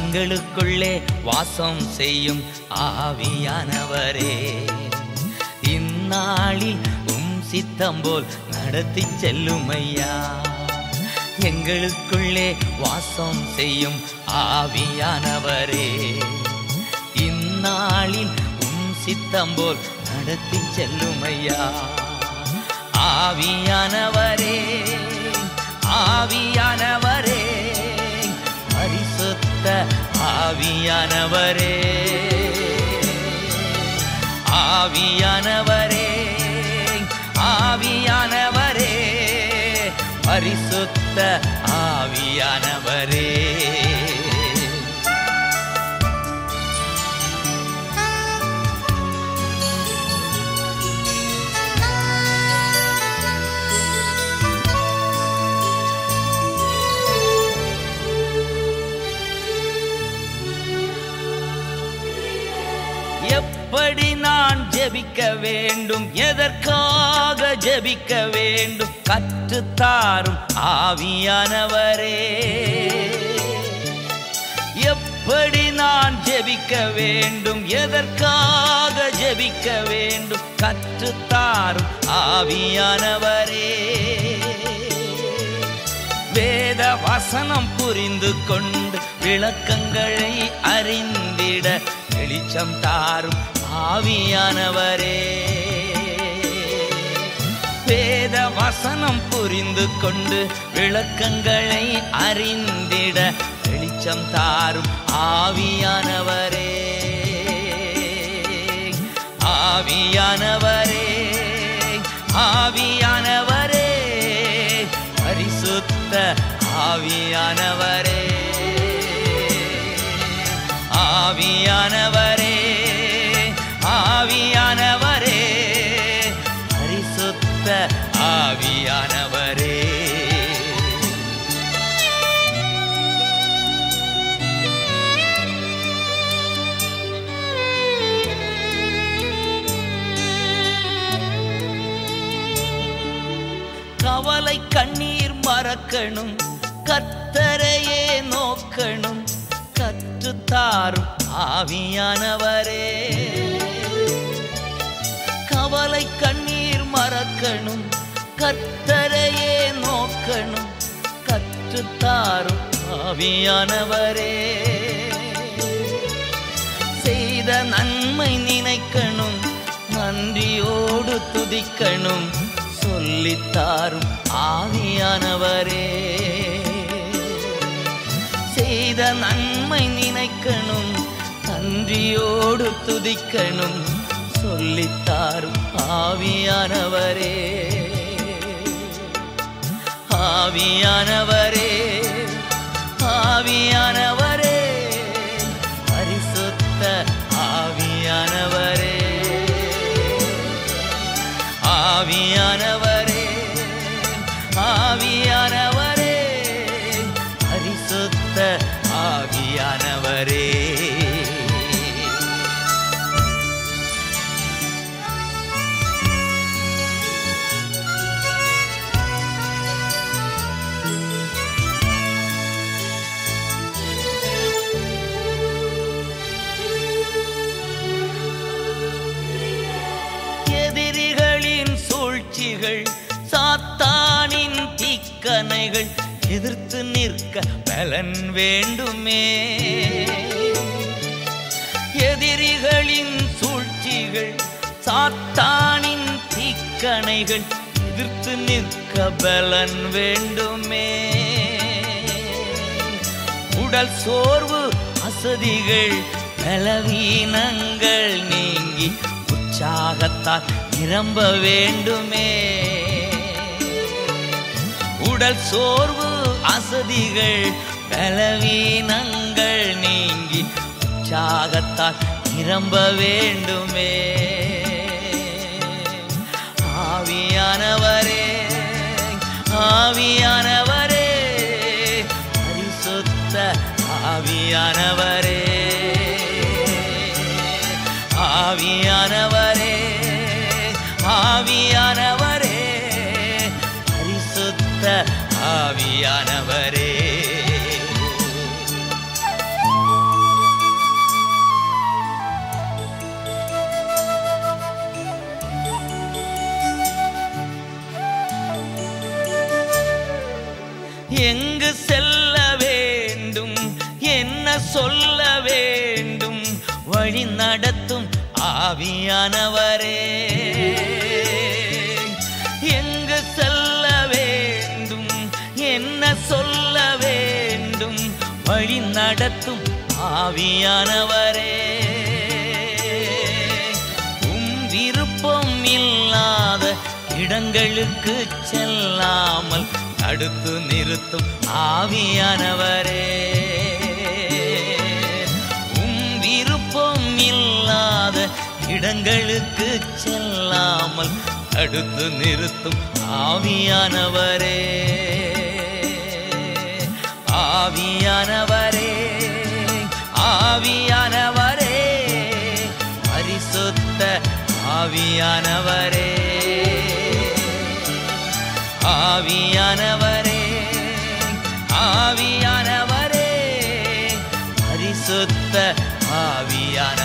எங்களுக்குள்ளே வாசம் செய்யும் ஆவியானவரே இந்நாளில் உம் சித்தம் போல் நடத்தி செல்லும் ஐயா எங்களுக்குள்ளே வாசம் செய்யும் ஆவியானவரே இந்நாளில் உம் சித்தம் போல் நடத்தி செல்லும் ஐயா ஆவியானவரே ஆவியானவரே பரிசுத்த ஆவியானவரே ஆவியானவரே ஆவியானவரே பரிசுத்த ஆவியானவரே எப்படி நான் ஜெபிக்க வேண்டும் எதற்காக ஜெபிக்க வேண்டும் கற்றுத்தாரும் ஆவியானவரே எப்படி நான் ஜெபிக்க வேண்டும் எதற்காக ஜெபிக்க வேண்டும் கற்றுத்தாரும் ஆவியானவரே வேத வசனம் புரிந்து கொண்டு விளக்கங்களை அறிந்திட வெளிச்சம் தாரும் ஆவியானவரே வேத வசனம் புரிந்து கொண்டு விளக்கங்களை அறிந்திட வெளிச்சம் தாரும் ஆவியானவரே ஆவியானவரே ஆவியானவரே பரிசுத்த ஆவியானவரே ஆவியானவரே ஆவியானவரே பரிசுத்த ஆவியானவரே கவலை கண்ணீர் மறக்கணும் கத்தரையே நோக்கணும் கற்றுத்தாரும் ஆவியானவரே கவலை கண்ணீர் மறக்கணும் கத்தரையே நோக்கணும் கற்றுத்தாரும் ஆவியானவரே செய்த நன்மை நினைக்கணும் நன்றியோடு துதிக்கணும் சொல்லித்தாரும் ஆவியானவரே செய்த நன்மை நினைக்கணும் நன்றியோடு துதிக்கணும் சொல்லித்தாரும் ஆவியானவரே ஆவியானவரே ஆவியானவரே பரிசுத்த ஆவியானவரே ஆவியானவரே ஆவியானவரே பரிசுத்த ஆவியானவரே எதிரிகளின் சூழ்ச்சிகள் சாத்தானின் தீக்கணைகள் எதிர்த்து நிற்க பலன் வேண்டுமே எதிரிகளின் சூழ்ச்சிகள் சாத்தானின் தீக்கணைகள் எதிர்த்து நிற்க பலன் வேண்டுமே உடல் சோர்வு அசதிகள் பலவீனங்கள் நீங்கி உற்சாகத்தால் நிரம்ப வேண்டுமே உடல் சோர்வு அசதிகள் பலவீனங்கள் நீங்கி உற்சாகத்தால் நிரம்ப வேண்டுமே ஆவியானவரே ஆவியானவரே பரிசுத்த ஆவியானவரே ஆவியானவரே ஆவியானவரே பரிசுத்த ஆவியானவரே சொல்ல வேண்டும் வழி நடத்தும் ஆவியானவரே எங்கு செல்ல வேண்டும் என்ன சொல்ல வேண்டும் வழி நடத்தும் ஆவியானவரே உம் விருப்பம் இல்லாத இடங்களுக்கு செல்லாமல் தடுத்து நிறுத்தும் ஆவியானவரே உம் விருப்பம் இல்லாத இடங்களுக்கு செல்லாமல் தடுத்து நிறுத்தும் ஆவியானவரே ஆவியானவரே ஆவியானவரே பரிசுத்த ஆவியானவரே ஆவியானவரே ஆவியானவரே பரிசுத்த ஆவியான